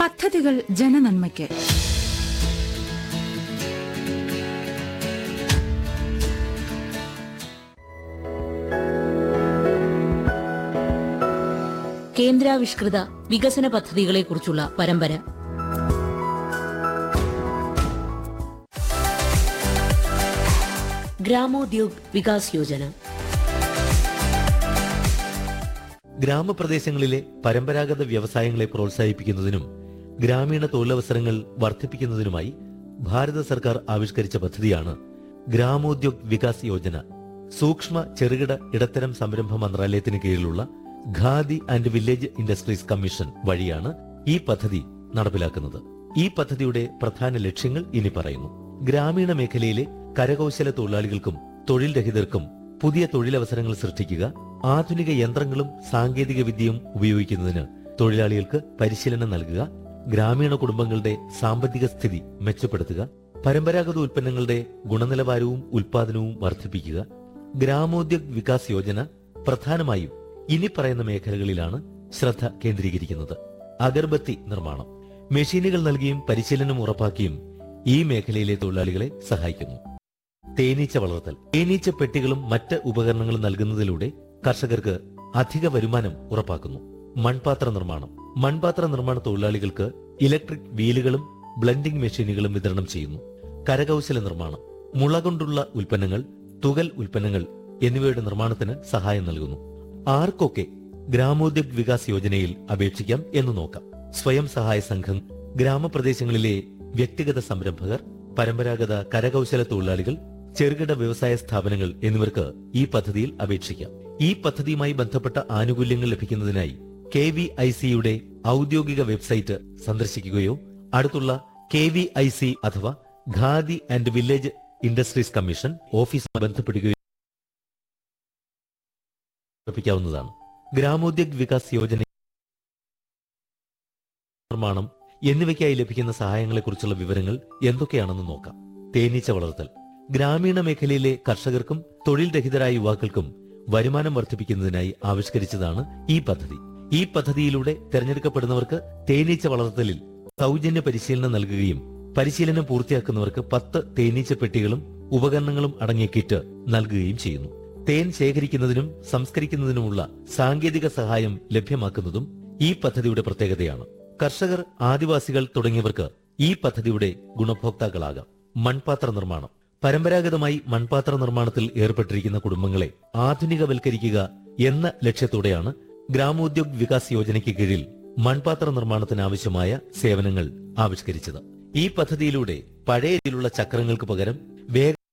പദ്ധതികൾ ജനനന്മയ്ക്ക് കേന്ദ്രാവിഷ്കൃത വികസന പദ്ധതികളെക്കുറിച്ചുള്ള പരമ്പര ഗ്രാമോദ്യോഗ് വികാസ് യോജന ഗ്രാമപ്രദേശങ്ങളിലെ പരമ്പരാഗത വ്യവസായങ്ങളെ പ്രോത്സാഹിപ്പിക്കുന്നതിനും ഗ്രാമീണ തൊഴിലവസരങ്ങൾ വർദ്ധിപ്പിക്കുന്നതിനുമായി ഭാരത സർക്കാർ ആവിഷ്കരിച്ച പദ്ധതിയാണ് ഗ്രാമോദ്യോഗ് വികാസ് യോജന സൂക്ഷ്മ ചെറുകിട ഇടത്തരം സംരംഭ മന്ത്രാലയത്തിന് കീഴിലുള്ള Khadi and village industries commission വഴിയാണ് ഈ പദ്ധതി നടപ്പിലാക്കുന്നത് ഈ പദ്ധതിയുടെ പ്രധാന ലക്ഷ്യങ്ങൾ ഇനി പറയുന്നു ഗ്രാമീണ മേഖലയിലെ കരകൗശല തൊഴിലാളികൾക്കും തൊഴിൽ രഹിതർക്കും പുതിയ തൊഴിലവസരങ്ങൾ സൃഷ്ടിക്കുക ആധുനിക യന്ത്രങ്ങളും സാങ്കേതിക വിദ്യയും ഉപയോഗിക്കുന്നതിന് തൊഴിലാളികൾക്ക് പരിശീലനം നൽകുക ഗ്രാമീണ കുടുംബങ്ങളുടെ സാമ്പത്തിക സ്ഥിതി മെച്ചപ്പെടുത്തുക പരമ്പരാഗത ഉൽപ്പന്നങ്ങളുടെ ഗുണനിലവാരവും ഉൽപാദനവും വർദ്ധിപ്പിക്കുക ഗ്രാമോദ്യോഗ് വികാസ് യോജന പ്രധാനമായും ഇനി പറയുന്ന മേഖലകളിലാണ് ശ്രദ്ധ കേന്ദ്രീകരിക്കുന്നത് അഗർബത്തി നിർമ്മാണം മെഷീനുകൾ നൽകിയും പരിശീലനം ഉറപ്പാക്കിയും ഈ മേഖലയിലെ തൊഴിലാളികളെ സഹായിക്കുന്നു തേനീച്ച വളർത്തൽ തേനീച്ച പെട്ടികളും മറ്റ് ഉപകരണങ്ങളും നൽകുന്നതിലൂടെ കർഷകർക്ക് അധിക വരുമാനം ഉറപ്പാക്കുന്നു മൺപാത്ര നിർമ്മാണം മൺപാത്ര നിർമ്മാണ തൊഴിലാളികൾക്ക് ഇലക്ട്രിക് വീലുകളും ബ്ലെൻഡിംഗ് മെഷീനുകളും വിതരണം ചെയ്യുന്നു കരകൗശല നിർമ്മാണം മുള കൊണ്ടുള്ള ഉൽപ്പന്നങ്ങൾ തുകൽ ഉൽപ്പന്നങ്ങൾ എന്നിവയുടെ നിർമ്മാണത്തിന് സഹായം നൽകുന്നു ആർക്കൊക്കെ ഗ്രാമോദ്യോഗ് വികാസ് യോജനയിൽ അപേക്ഷിക്കാം എന്ന് നോക്കാം സ്വയം സഹായ സംഘം ഗ്രാമപ്രദേശങ്ങളിലെ വ്യക്തിഗത സംരംഭകർ പരമ്പരാഗത കരകൗശല തൊഴിലാളികൾ ചെറുകിട വ്യവസായ സ്ഥാപനങ്ങൾ എന്നിവർക്ക് ഈ പദ്ധതിയിൽ അപേക്ഷിക്കാം ഈ പദ്ധതിയുമായി ബന്ധപ്പെട്ട ആനുകൂല്യങ്ങൾ ലഭിക്കുന്നതിനായി കെ വി ഐ സിയുടെ ഔദ്യോഗിക വെബ്സൈറ്റ് സന്ദർശിക്കുകയോ അടുത്തുള്ള കെ വി ഐ സി അഥവാ Khadi and village industries commission ഓഫീസുമായി ബന്ധപ്പെടുകയോ സമർപ്പിക്കാവുന്നതാണ് ഗ്രാമോദ്യോഗ് വികാസ് യോജന നിർമ്മാണം എന്നിവയ്ക്കായി ലഭിക്കുന്ന സഹായങ്ങളെക്കുറിച്ചുള്ള വിവരങ്ങൾ എന്തൊക്കെയാണെന്ന് നോക്കാം തേനീച്ച വളർത്തൽ ഗ്രാമീണ മേഖലയിലെ കർഷകർക്കും തൊഴിൽ രഹിതരായ യുവാക്കൾക്കും വരുമാനം വർദ്ധിപ്പിക്കുന്നതിനായി ആവിഷ്കരിച്ചതാണ് ഈ പദ്ധതി ഈ പദ്ധതിയിലൂടെ തെരഞ്ഞെടുക്കപ്പെടുന്നവർക്ക് തേനീച്ച വളർത്തലിൽ സൗജന്യ പരിശീലനം നൽകുകയും പരിശീലനം പൂർത്തിയാക്കുന്നവർക്ക് പത്ത് തേനീച്ച പെട്ടികളും ഉപകരണങ്ങളും അടങ്ങിയ കിറ്റ് നൽകുകയും ചെയ്യുന്നു തേൻ ശേഖരിക്കുന്നതിനും സംസ്കരിക്കുന്നതിനുമുള്ള സാങ്കേതിക സഹായം ലഭ്യമാക്കുന്നതും ഈ പദ്ധതിയുടെ പ്രത്യേകതയാണ് കർഷകർ ആദിവാസികൾ തുടങ്ങിയവർക്ക് ഈ പദ്ധതിയുടെ ഗുണഭോക്താക്കളാകാം മൺപാത്ര നിർമ്മാണം പരമ്പരാഗതമായി മൺപാത്ര നിർമ്മാണത്തിൽ ഏർപ്പെട്ടിരിക്കുന്ന കുടുംബങ്ങളെ ആധുനികവൽക്കരിക്കുക എന്ന ലക്ഷ്യത്തോടെയാണ് ഗ്രാമോദ്യോഗ് വികാസ് യോജനയ്ക്ക് കീഴിൽ മൺപാത്ര നിർമ്മാണത്തിന് ആവശ്യമായ സേവനങ്ങൾ ആവിഷ്കരിച്ചത് ഈ പദ്ധതിയിലൂടെ പഴയ രീതിയിലുള്ള ചക്രങ്ങൾക്ക് പകരം വേഗ